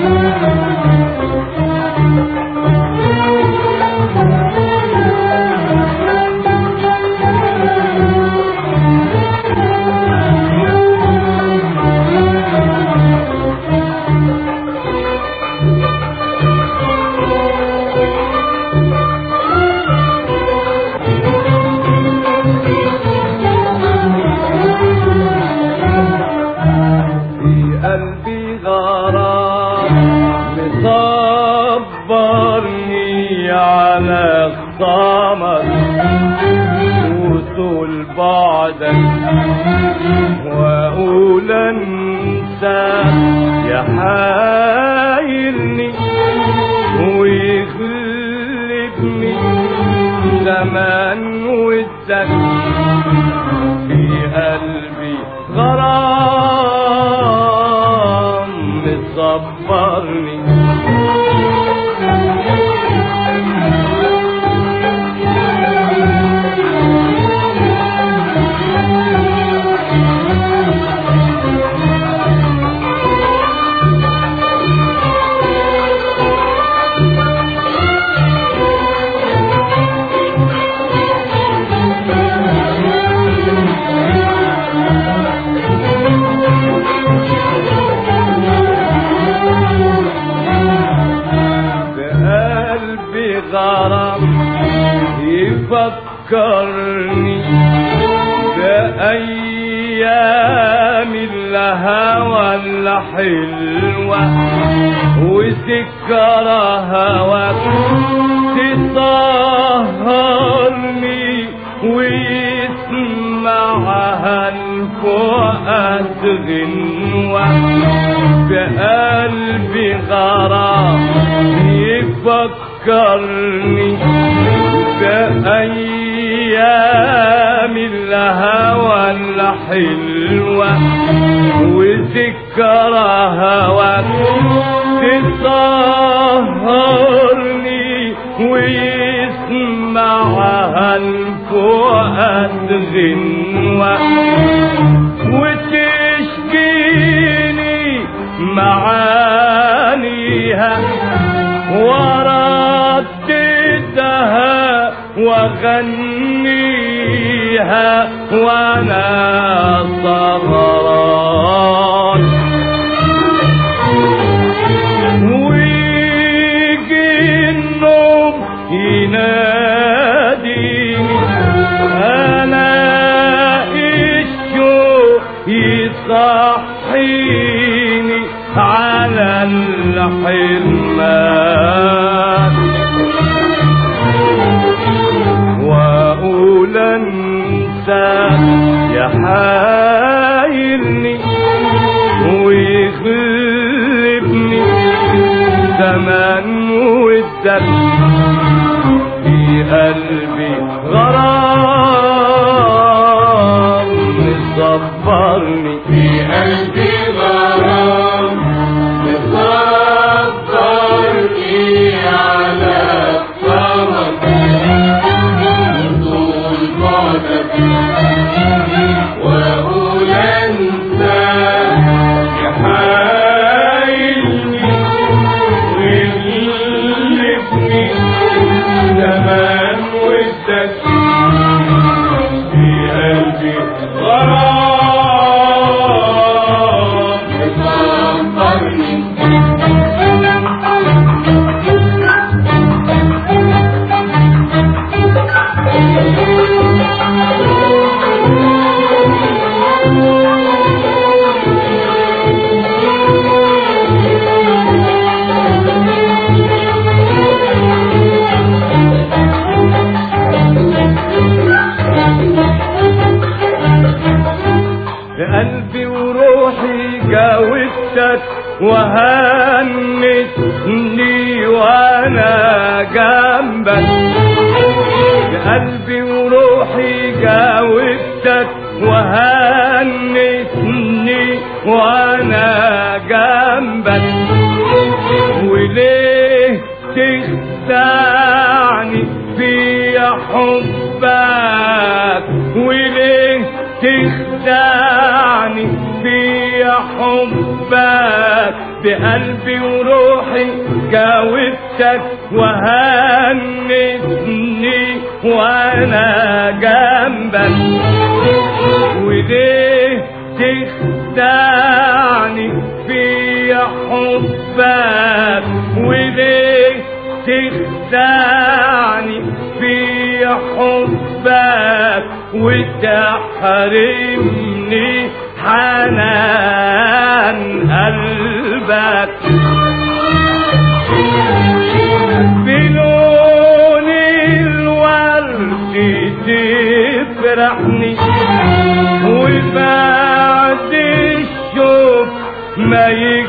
في قلبي غرام مصبرني على خصامك وطول بعدك واقول انسى يحايلني ويغلبني زمان ودك في قلبي غرام مصبرني بقلبي غرام يفكرني بأيام الهوى الحلوة وذكرى هواك تطهرني ويسمعها الفؤاد غنوة بقلبي غرام يفكرني بأيام الهوى الحلوة وذكرى هواك تطهرني ويسمعها الفؤاد غنوة وتشكيني معانيها ورددها وغنيها وانا صغران ويجي النوم يناديني انا الشوق يصحيني على الحرمان واقول انسى يحايلني ويغلبني زمان والدم في قلبي غرام مصبرني في قلبي غرام مصبرني على الصمت طول بعدك واقول انسى يحايلني ويغلبني زمان ودك في قلبي غرام مصبرني بقلبي وروحي جاوبتك وهنتني وانا جنبك بقلبي وروحي جاوبتك وهنتني وانا جنبك وليه تخدعني في حبك وليه تخدعني في حبك بقلبي وروحي جاوبتك وهنتني وانا جنبك وليه تخدعني في حبك وليه تخدعني في حبك وتحرمني حنان قلبك بلون الورد تفرحني وبعد الشوق ما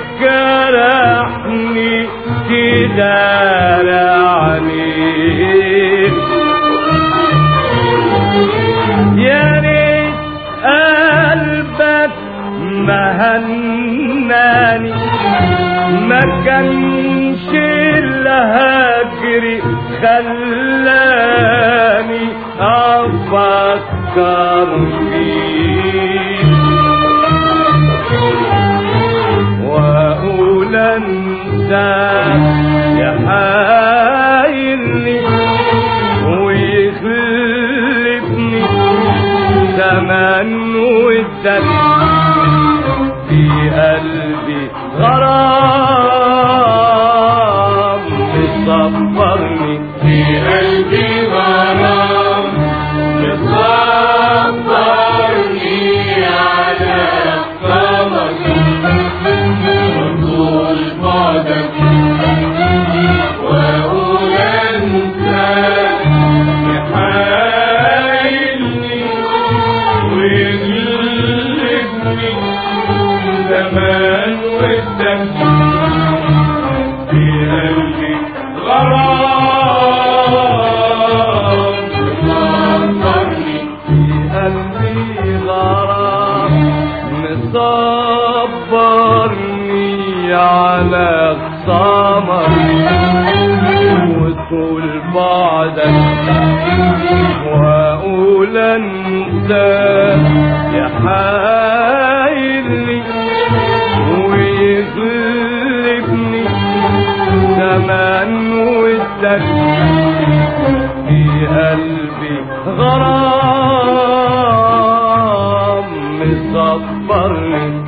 يجرحني تدارعني يا ريت قلبك مهناني ما كانش الهجر خلاني افكر فيك واقول انسى يحايلني ويخلفني زمان ودك في قلبي غرام مصبرني في قلبي غرام مصبرني على قمر وطول بعدك وأقول أنت يحايلني ويغلبني زمان ودك في قلبي غرام مصبرني في قلبي غرام مصبرني على السمر وطول بعدك واقول انت يا حايلني ويغلبني زمان ودك في قلبي غرام مصبرني